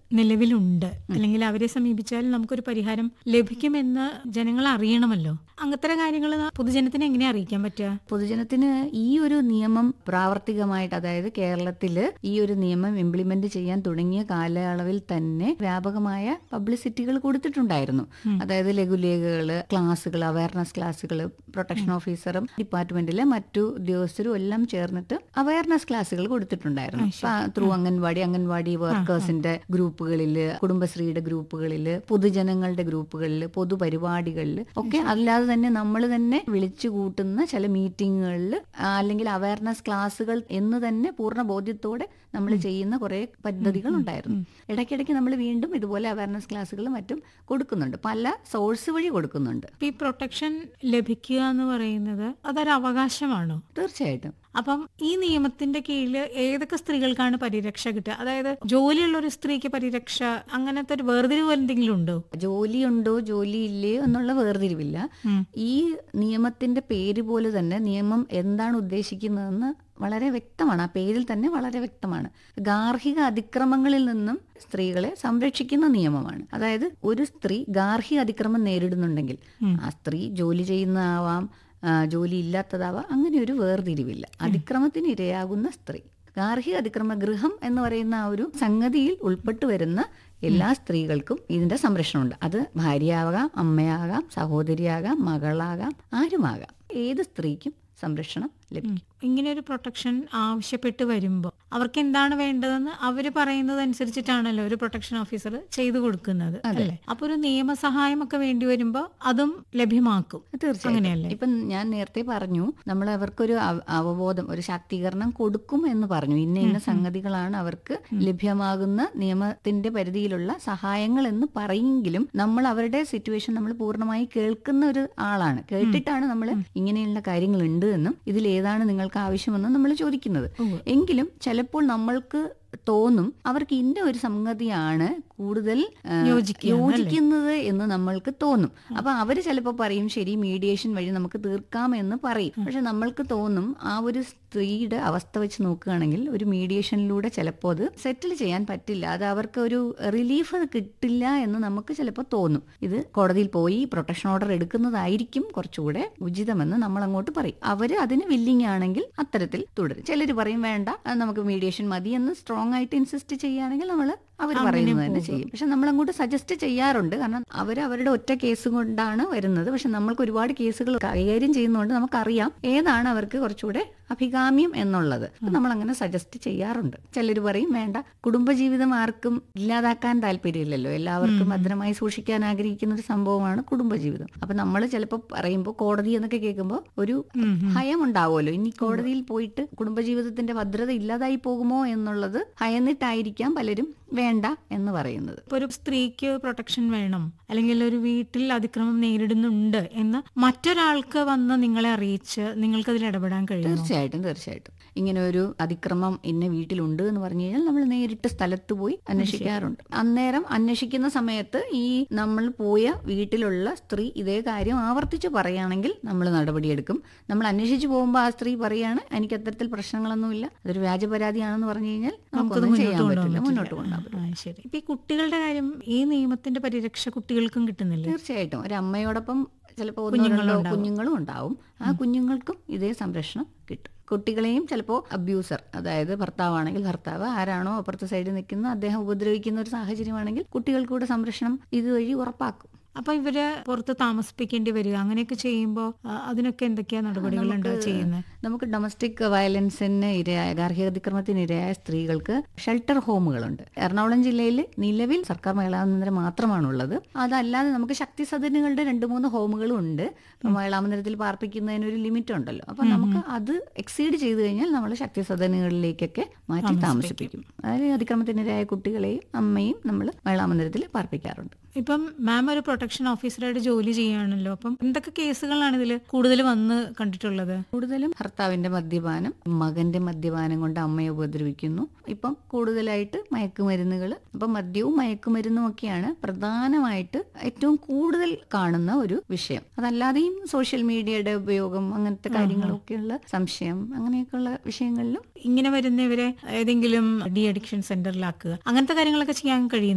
നിലവിലുണ്ട് അല്ലെങ്കിൽ അവരെ സമീപിച്ചാൽ നമുക്കൊരു പരിഹാരം ലഭിക്കുമെന്ന് ജനങ്ങൾ അറിയണമല്ലോ അങ്ങനത്തെ കാര്യങ്ങൾ പൊതുജനത്തിനെ എങ്ങനെ അറിയിക്കാൻ പറ്റുക പൊതുജനത്തിന് ഈ ഒരു നിയമം പ്രാവർത്തികമായിട്ട് അതായത് കേരളത്തില് ഈ ഒരു നിയമം ഇംപ്ലിമെന്റ് ചെയ്യാൻ തുടങ്ങിയ കാലയളവിൽ തന്നെ വ്യാപകമായ പബ്ലിസിറ്റികൾ കൊടുത്തിട്ടുണ്ടായിരുന്നു അതായത് ലഘുലേഖകള് ക്ലാസ്സുകൾ അവയർനെസ് ക്ലാസ്സുകൾ പ്രൊട്ടക്ഷൻ ഓഫീസറും ഡിപ്പാർട്ട്മെന്റിലെ മറ്റു ഉദ്യോഗസ്ഥരും എല്ലാം ചേർന്നിട്ട് അവയർനെസ് ക്ലാസ്സുകൾ കൊടുത്തിട്ടുണ്ടായിരുന്നു ത്രൂ അംഗൻവാടി അംഗൻവാടി വർക്കേഴ്സിന്റെ ഗ്രൂപ്പുകളില് കുടുംബശ്രീയുടെ ഗ്രൂപ്പുകളില് പൊതുജനങ്ങളുടെ ഗ്രൂപ്പുകളിൽ പൊതുപരിപാടികളിൽ ഒക്കെ അല്ലാതെ തന്നെ നമ്മൾ തന്നെ വിളിച്ചു കൂട്ടുന്ന ചില മീറ്റിങ്ങുകളിൽ അല്ലെങ്കിൽ അവയർനെസ് ക്ലാസ്സുകൾ എന്ന് തന്നെ പൂർണ്ണ ബോധ്യത്തോടെ നമ്മൾ ചെയ്യുന്ന കുറെ പദ്ധതികൾ ഉണ്ടായിരുന്നു ഇടയ്ക്കിടയ്ക്ക് നമ്മൾ വീണ്ടും ഇതുപോലെ അവയർനെസ് ക്ലാസ്സുകളും മറ്റും കൊടുക്കുന്നുണ്ട് പല സോഴ്സ് വഴി കൊടുക്കുന്നുണ്ട് ഇപ്പൊ ഈ പ്രൊട്ടക്ഷൻ ലഭിക്കുക എന്ന് പറയുന്നത് അതൊരു അവകാശമാണോ തീർച്ചയായിട്ടും അപ്പം ഈ നിയമത്തിന്റെ കീഴിൽ ഏതൊക്കെ സ്ത്രീകൾക്കാണ് പരിരക്ഷ കിട്ടുക അതായത് ജോലിയുള്ള ഒരു സ്ത്രീക്ക് പരിരക്ഷ അങ്ങനത്തെ ഒരു വേർതിരിവ് എന്തെങ്കിലും ഉണ്ടോ ജോലിയുണ്ടോ ജോലി ഇല്ലയോ എന്നുള്ള വേർതിരിവില്ല ഉം. ഈ നിയമത്തിന്റെ പേര് പോലെ തന്നെ നിയമം എന്താണ് ഉദ്ദേശിക്കുന്നതെന്ന് വളരെ വ്യക്തമാണ് ആ പേരിൽ തന്നെ വളരെ വ്യക്തമാണ് ഗാർഹിക അതിക്രമങ്ങളിൽ നിന്നും സ്ത്രീകളെ സംരക്ഷിക്കുന്ന നിയമമാണ് അതായത് ഒരു സ്ത്രീ ഗാർഹിക അതിക്രമം നേരിടുന്നുണ്ടെങ്കിൽ ആ സ്ത്രീ ജോലി ചെയ്യുന്ന ആവാം ആ, ജോലി ഇല്ലാത്തതാവാം അങ്ങനെ ഒരു വേർതിരിവില്ല അതിക്രമത്തിന് ഇരയാകുന്ന സ്ത്രീ ഗാർഹിക അതിക്രമ ഗൃഹം എന്ന് പറയുന്ന ആ ഒരു സംഗതിയിൽ ഉൾപ്പെട്ടു വരുന്ന എല്ലാ സ്ത്രീകൾക്കും ഇതിന്റെ സംരക്ഷണമുണ്ട് അത് ഭാര്യയാകാം അമ്മയാകാം സഹോദരിയാകാം മകളാകാം ആരുമാകാം ഏത് സ്ത്രീക്കും സംരക്ഷണം ലഭിക്കും ഇങ്ങനെ ഒരു പ്രൊട്ടക്ഷൻ ആവശ്യപ്പെട്ട് വരുമ്പോൾ അവർക്ക് എന്താണ് വേണ്ടതെന്ന് അവര് പറയുന്നത് അനുസരിച്ചിട്ടാണല്ലോ ഒരു പ്രൊട്ടക്ഷൻ ഓഫീസർ ചെയ്തു കൊടുക്കുന്നത് അല്ലേ അപ്പൊ ഒരു നിയമസഹായം ഒക്കെ വേണ്ടി വരുമ്പോൾ അതും ലഭ്യമാക്കും തീർച്ചയായും അങ്ങനെയല്ലേ ഇപ്പം ഞാൻ നേരത്തെ പറഞ്ഞു നമ്മൾ അവർക്കൊരു അവ- അവബോധം ഒരു ശാക്തീകരണം കൊടുക്കും എന്ന് പറഞ്ഞു ഇന്ന ഇന്ന സംഗതികളാണ് അവർക്ക് ലഭ്യമാകുന്ന നിയമത്തിന്റെ പരിധിയിലുള്ള സഹായങ്ങൾ എന്ന് പറയെങ്കിലും നമ്മൾ അവരുടെ സിറ്റുവേഷൻ നമ്മൾ പൂർണ്ണമായി കേൾക്കുന്ന ഒരു ആളാണ് കേട്ടിട്ടാണ് നമ്മൾ ഇങ്ങനെയുള്ള കാര്യങ്ങൾ ഉണ്ട് എന്നും ഇതിൽ ഏതാണ് നിങ്ങൾക്ക് ആവശ്യമെന്നും നമ്മൾ ചോദിക്കുന്നത് എങ്കിലും ചിലപ്പോൾ നമ്മൾക്ക് തോന്നും അവർക്ക് ഇന്ന ഒരു സംഗതിയാണ് കൂടുതൽ ആ, യോജിക്കുക എന്നല്ലേ? യോജിക്കുന്നത് എന്ന് നമ്മൾക്ക് തോന്നും അപ്പൊ അവര് ചിലപ്പോൾ പറയും ശരി മീഡിയേഷൻ വഴി നമുക്ക് തീർക്കാം എന്ന് പറയും പക്ഷെ നമ്മൾക്ക് തോന്നും ആ ഒരു സ്ത്രീയുടെ അവസ്ഥ വെച്ച് നോക്കുകയാണെങ്കിൽ ഒരു മീഡിയേഷനിലൂടെ ചിലപ്പോൾ അത് സെറ്റിൽ ചെയ്യാൻ പറ്റില്ല അത് അവർക്ക് ഒരു റിലീഫ് കിട്ടില്ല എന്ന് നമുക്ക് ചിലപ്പോൾ തോന്നും ഇത് കോടതിയിൽ പോയി പ്രൊട്ടക്ഷൻ ഓർഡർ എടുക്കുന്നതായിരിക്കും കുറച്ചുകൂടെ ഉചിതമെന്ന് നമ്മൾ അങ്ങോട്ട് പറയും അവര് അതിന് വില്ലിങ് ആണെങ്കിൽ അത്തരത്തിൽ തുടരും ചിലർ പറയും വേണ്ട അത് നമുക്ക് മീഡിയേഷൻ മതി എന്ന് സ്ട്രോങ് ആയിട്ട് ഇൻസിസ്റ്റ് ചെയ്യുകയാണെങ്കിൽ നമ്മൾ അവർ പറയുന്നത് തന്നെ ചെയ്യും പക്ഷെ നമ്മൾ അങ്ങോട്ട് സജസ്റ്റ് ചെയ്യാറുണ്ട് കാരണം അവർ അവരുടെ ഒറ്റ കേസ് കൊണ്ടാണ് വരുന്നത് പക്ഷെ നമ്മൾക്ക് ഒരുപാട് കേസുകൾ കൈകാര്യം ചെയ്യുന്നതുകൊണ്ട് നമുക്കറിയാം ഏതാണ് അവർക്ക് കുറച്ചുകൂടെ അഭികാമ്യം എന്നുള്ളത് നമ്മൾ അങ്ങനെ സജസ്റ്റ് ചെയ്യാറുണ്ട് ചിലർ പറയും വേണ്ട കുടുംബജീവിതം ആർക്കും ഇല്ലാതാക്കാൻ താല്പര്യമില്ലല്ലോ എല്ലാവർക്കും ഭദ്രമായി സൂക്ഷിക്കാൻ ആഗ്രഹിക്കുന്ന ഒരു സംഭവമാണ് കുടുംബജീവിതം അപ്പൊ നമ്മൾ ചിലപ്പോൾ പറയുമ്പോൾ കോടതി എന്നൊക്കെ കേൾക്കുമ്പോൾ ഒരു ഭയം ഉണ്ടാവുമല്ലോ ഇനി കോടതിയിൽ പോയിട്ട് കുടുംബജീവിതത്തിന്റെ ഭദ്രത ഇല്ലാതായി പോകുമോ എന്നുള്ളത് ഭയന്നിട്ടായിരിക്കാം പലരും വേണ്ട എന്ന് പറയുന്നത് ഇപ്പൊ ഒരു സ്ത്രീക്ക് പ്രൊട്ടക്ഷൻ വേണം അല്ലെങ്കിൽ ഒരു വീട്ടിൽ അതിക്രമം നേരിടുന്നുണ്ട് എന്ന് മറ്റൊരാൾക്ക് വന്ന് നിങ്ങളെ അറിയിച്ച് നിങ്ങൾക്ക് അതിൽ ഇടപെടാൻ കഴിയുമോ തീർച്ചയായിട്ടും തീർച്ചയായിട്ടും ഇങ്ങനെ ഒരു അതിക്രമം ഇന്ന വീട്ടിലുണ്ട് എന്ന് പറഞ്ഞു കഴിഞ്ഞാൽ നമ്മൾ നേരിട്ട് സ്ഥലത്ത് പോയി അന്വേഷിക്കാറുണ്ട് അന്നേരം അന്വേഷിക്കുന്ന സമയത്ത് ഈ നമ്മൾ പോയ വീട്ടിലുള്ള സ്ത്രീ ഇതേ കാര്യം ആവർത്തിച്ച് പറയുകയാണെങ്കിൽ നമ്മൾ നടപടിയെടുക്കും നമ്മൾ അന്വേഷിച്ച് പോകുമ്പോൾ ആ സ്ത്രീ പറയാണ് എനിക്ക് അത്തരത്തിൽ പ്രശ്നങ്ങളൊന്നുമില്ല അതൊരു വ്യാജ പരാതിയാണെന്ന് പറഞ്ഞു കഴിഞ്ഞാൽ നമുക്കൊന്നും ചെയ്യാൻ പറ്റില്ല മുന്നോട്ട് കൊണ്ടുപോകാൻ പറ്റില്ല ആ, ശരി ഇപ്പൊ ഈ കുട്ടികളുടെ കാര്യം ഈ നിയമത്തിന്റെ പരിരക്ഷ കുട്ടികൾക്കും കിട്ടുന്നില്ലേ തീർച്ചയായിട്ടും ഒരു അമ്മയോടൊപ്പം ചിലപ്പോൾ ഒന്നോ രണ്ടോ കുഞ്ഞുങ്ങളും ഉണ്ടാവും ആ കുഞ്ഞുങ്ങൾക്കും ഇതേ സംരക്ഷണം കിട്ടും കുട്ടികളെയും ചിലപ്പോൾ അബ്യൂസർ അതായത് ഭർത്താവാണെങ്കിൽ ഭർത്താവ് ആരാണോ അപ്പുറത്തെ സൈഡിൽ നിൽക്കുന്ന അദ്ദേഹം ഉപദ്രവിക്കുന്ന ഒരു സാഹചര്യമാണെങ്കിൽ കുട്ടികൾക്ക് കൂടെ സംരക്ഷണം ഇതുവഴി ഉറപ്പാക്കും അപ്പൊ ഇവരെ പുറത്ത് താമസിപ്പിക്കേണ്ടി വരിക അങ്ങനെയൊക്കെ ചെയ്യുമ്പോ ആ, അതിനൊക്കെ എന്തൊക്കെയാ നടപടികളുണ്ട് ചെയ്യുന്നത് നമുക്ക് ഡൊമസ്റ്റിക് വയലൻസിന് ഇരയായ ഗാർഹികാതിക്രമത്തിന് ഇരയായ സ്ത്രീകൾക്ക് ഷെൽട്ടർ ഹോമുകളുണ്ട് എറണാകുളം ജില്ലയിൽ നിലവിൽ സർക്കാർ മഹിളാമന്ദിരം മാത്രമാണുള്ളത് അതല്ലാതെ നമുക്ക് ശക്തി സദനുകളുടെ രണ്ട് മൂന്ന് ഹോമുകളും ഉണ്ട് ഇപ്പം മഹിളാമന്ദിരത്തിൽ പാർപ്പിക്കുന്നതിന് ഒരു ലിമിറ്റ് ഉണ്ടല്ലോ അപ്പൊ നമുക്ക് അത് എക്സീഡ് ചെയ്തു കഴിഞ്ഞാൽ നമ്മൾ ശക്തി സദനുകളിലേക്കൊക്കെ മാറ്റി താമസിപ്പിക്കും അതായത് അതിക്രമത്തിനിരയായ കുട്ടികളെയും അമ്മയും നമ്മൾ മഹിളാമന്ദിരത്തിൽ പാർപ്പിക്കാറുണ്ട് ഇപ്പം മാം ഒരു പ്രൊട്ടക്ഷൻ ഓഫീസറായിട്ട് ജോലി ചെയ്യുകയാണല്ലോ അപ്പം എന്തൊക്കെ കേസുകളാണ് ഇതിൽ കൂടുതൽ വന്ന് കണ്ടിട്ടുള്ളത് കൂടുതലും ഭർത്താവിന്റെ മദ്യപാനം മകന്റെ മദ്യപാനം കൊണ്ട് അമ്മയെ ഉപദ്രവിക്കുന്നു ഇപ്പം കൂടുതലായിട്ട് മയക്കുമരുന്നുകൾ അപ്പം മദ്യവും മയക്കുമരുന്നും ഒക്കെയാണ് പ്രധാനമായിട്ട് ഏറ്റവും കൂടുതൽ കാണുന്ന ഒരു വിഷയം അതല്ലാതെയും സോഷ്യൽ മീഡിയയുടെ ഉപയോഗം അങ്ങനത്തെ കാര്യങ്ങളൊക്കെയുള്ള സംശയം അങ്ങനെയൊക്കെയുള്ള വിഷയങ്ങളിലും ഇങ്ങനെ വരുന്നവരെ ഏതെങ്കിലും ഡി അഡിക്ഷൻ സെന്ററിലാക്കുക അങ്ങനത്തെ കാര്യങ്ങളൊക്കെ ചെയ്യാൻ കഴിയും